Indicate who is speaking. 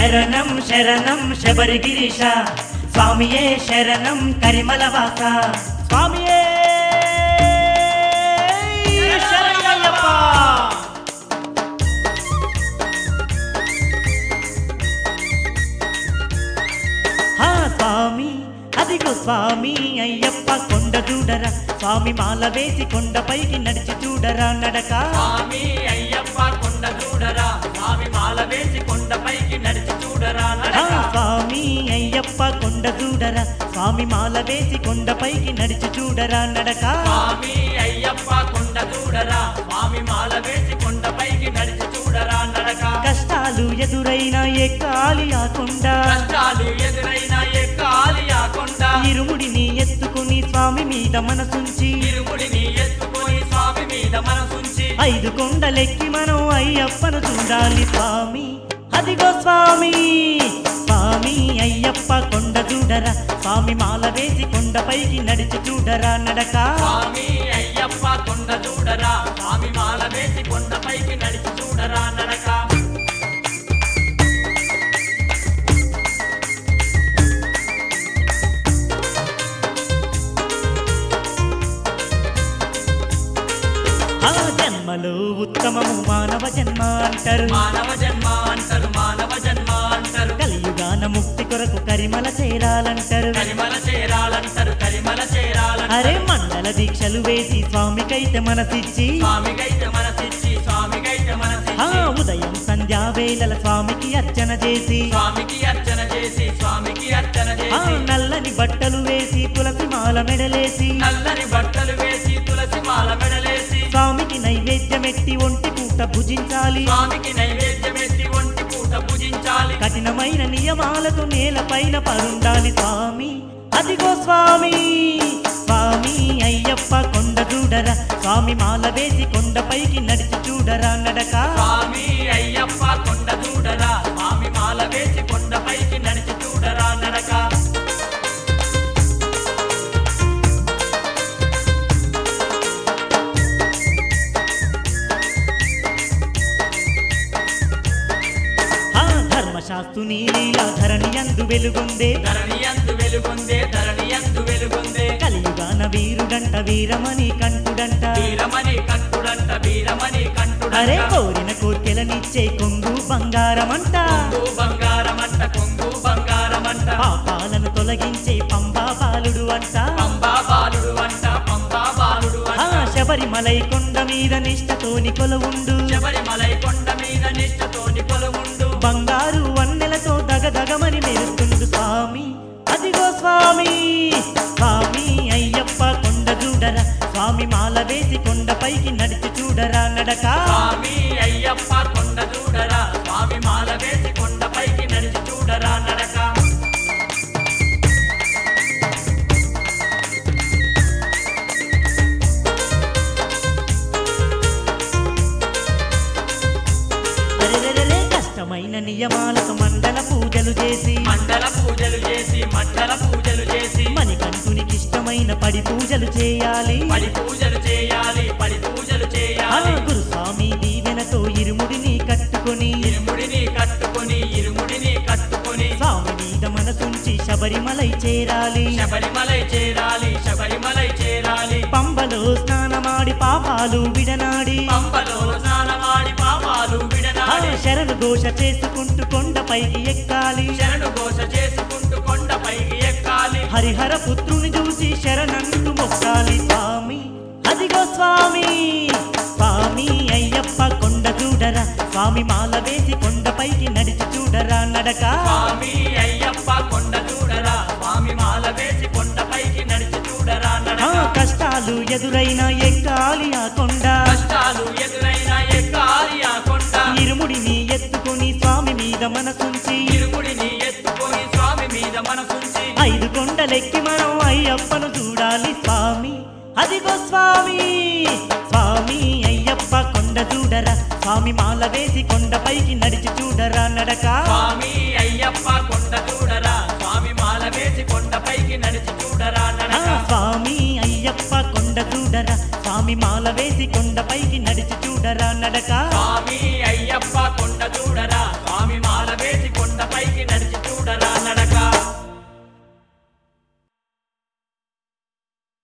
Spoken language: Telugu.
Speaker 1: శరణం శరణం శబరిగిరీశ స్వామియే శరణం కరిమలవాస స్వామియే శరణయ్యప్ప హా స్వామి అదిగో స్వామి అయ్యప్ప కొండ చూడరా స్వామి మాల వేసి కొండపైకి నడిచి చూడరా నడక
Speaker 2: స్వామి అయ్యప్ప కొండ చూడరా స్వామి మాల వేసి కొండపైకి నడిచి చూడరా
Speaker 1: హా
Speaker 2: నడక
Speaker 1: స్వామి అయ్యప్ప కొండ చూడరా స్వామి మాల వేసి కొండపైకి నడిచి చూడరా నడక
Speaker 2: స్వామి అయ్యప్ప కొండ చూడరా స్వామి మాల వేసి కొండపైకి నడిచి చూడరా నడక
Speaker 1: కష్టాలు ఎదురైనా ఎక్కాలి ఆ కొండ
Speaker 2: కష్టాలు ఎదురైనా ఎక్కాలి ఆ కొండ
Speaker 1: ఇరుముడిని ఎత్తుకుని స్వామి మీద మనసుంచి
Speaker 2: ఇరుముడిని ఎత్తుకొని స్వామి మీద మనసుంచి
Speaker 1: ఐదు కొండలెక్కి మనం అయ్యప్పను చూడాలి స్వామి అదిగో స్వామి స్వామి అయ్యప్ప కొండ చూడరా స్వామి మాల వేసి కొండపైకి నడిచి చూడరా నడక
Speaker 2: స్వామి అయ్యప్ప కొండ చూడరా స్వామి మాల వేసి కొండపైకి నడిచి చూడరా నడక
Speaker 1: ఆ జన్మలో ఉత్తమము మానవ జన్మ అంటారు
Speaker 2: మానవ జన్మ అంటారు మానవ జన్మ అంటారు
Speaker 1: కలియుగాన ముక్తి కొరకు కరిమల చేరాలంటారు
Speaker 2: కరిమల చేరాలంటారు కరిమల చేరాలంటారు
Speaker 1: అరే మండల దీక్షలు వేసి స్వామికైతే మనసిచ్చి
Speaker 2: స్వామికైతే మనసిచ్చి స్వామికైతే
Speaker 1: ఆ
Speaker 2: మనసిచ్చి
Speaker 1: ఉదయం సంధ్యా వేళల స్వామికి అర్చన చేసి
Speaker 2: స్వామికి అర్చన చేసి స్వామికి అర్చన
Speaker 1: ఆ
Speaker 2: చేసి
Speaker 1: నల్లని బట్టలు వేసి తులసి మాల మెడలేసి
Speaker 2: నల్లని బట్టలు వేసి తులసి మాల మెడలేసి
Speaker 1: స్వామికి నైవేద్యమెట్టి ఒంటి పూట భుజించాలి
Speaker 2: స్వామికి నైవేద్యం ఎత్తి ఒంటి పూట పూజించాలి
Speaker 1: కఠినమైన నియమాలతో నేలపైన పరుండాలి స్వామి అదిగో స్వామి స్వామి అయ్యప్ప కొండ చూడరా స్వామి మాల వేసి కొండపైకి నడిచి చూడరా నడక
Speaker 2: స్వామి అయ్యప్ప కొండ చూడరా స్వామి మాల వేసి కొండపైకి నడిచి చూడరా నడక
Speaker 1: ఆ ధర్మశాస్త్రుని లీలా ధరణి అందు వెలుగొందే
Speaker 2: ధరణి అందు వెలుగొందే ధరణి అందు వెలుగొందే
Speaker 1: కలియుగాన వీరుడంట వీరమణి కంటుడంట
Speaker 2: వీరమణి కంటుడంట వీరమణి
Speaker 1: అరే
Speaker 2: కంటుడంట
Speaker 1: కోరిన కోర్కెలనిచ్చే కొంగు బంగారమంట
Speaker 2: కొంగు బంగారమంట కొంగు బంగారమంట
Speaker 1: పాపాలను తొలగించే పంబా బాలుడు అంట
Speaker 2: పంబా బాలుడు అంట పంబా బాలుడు
Speaker 1: ఆ
Speaker 2: అంట
Speaker 1: శబరిమలై కొండ మీద నిష్టతోని కొలవుండు
Speaker 2: శబరిమలై కొండ మీద నిష్ఠతోని కొలువుండు
Speaker 1: బంగారు వన్నెలతో దగదగమని మెరుస్తుండు స్వామి అదిగో స్వామి స్వామి అయ్యప్ప కొండ చూడరా స్వామి మాల వేసి కొండపైకి నడిచి చూడరా నడక
Speaker 2: స్వామి అయ్యప్ప కొండ చూడరా స్వామి మాల వేసి కొండపైకి నడిచి చూడరా నడక
Speaker 1: అరెరెరెరె కష్టమైన నియమాలతో మండల పూజలు చేసి
Speaker 2: మండల పూజలు చేసి మండల పూజలు చేసి
Speaker 1: మణికంఠునికి ఇష్టమైన పడి పూజలు చేయాలి
Speaker 2: పడి పూజలు చేయాలి పడి పూజలు
Speaker 1: ఆ
Speaker 2: చేయాలి
Speaker 1: గురుస్వామి దీవెనతో ఇరుముడిని కట్టుకొని
Speaker 2: ఇరుముడిని కట్టుకొని ఇరుముడిని కట్టుకొని
Speaker 1: స్వామి మీద మనసుంచి శబరిమలై చేరాలి
Speaker 2: శబరిమలై చేరాలి శబరిమలై చేరాలి
Speaker 1: పంబలో స్నానమాడి పాపాలు విడనాడి
Speaker 2: పంపలో స్నానమాడి పాపాలు
Speaker 1: ఆ
Speaker 2: విడనాడి
Speaker 1: శరణు ఘోష చేసుకుంటూ కొండపైకి ఎక్కాలి
Speaker 2: శరణు ఘోష చేసుకుంటూ కొండపైకి ఎక్కాలి
Speaker 1: హరిహర పుత్రుని చూసి శరణంటూ మొక్కాలి స్వామి అదిగో స్వామి స్వామి అయ్యప్ప కొండ చూడరా స్వామి మాల వేసి కొండపైకి నడిచి చూడరా నడక
Speaker 2: స్వామి అయ్యప్ప కొండ చూడరా స్వామి మాల వేసి కొండపైకి నడిచి చూడరా
Speaker 1: ఆ
Speaker 2: నడక
Speaker 1: కష్టాలు ఎదురైనా ఎక్కాలి ఆ కొండ
Speaker 2: కష్టాలు ఎదురైనా ఎక్కాలి ఆ కొండ
Speaker 1: ఇరుముడిని ఎత్తుకుని స్వామి మీద మనసుంచి
Speaker 2: ఇరుముడిని ఎత్తుకొని స్వామి మీద మనసుంచి
Speaker 1: ఐదు కొండలెక్కి మనం అయ్యప్పను చూడాలి స్వామి అదిగో స్వామి స్వామి అయ్యప్ప కొండ చూడరా స్వామి మాల వేసి కొండపైకి నడిచి చూడరా నడక
Speaker 2: స్వామి అయ్యప్ప కొండ చూడరా స్వామి మాల వేసి కొండపైకి నడిచి చూడరా
Speaker 1: ఆ
Speaker 2: నడక
Speaker 1: స్వామి అయ్యప్ప కొండ చూడరా స్వామి మాల వేసి కొండపైకి నడిచి చూడరా నడక
Speaker 2: స్వామి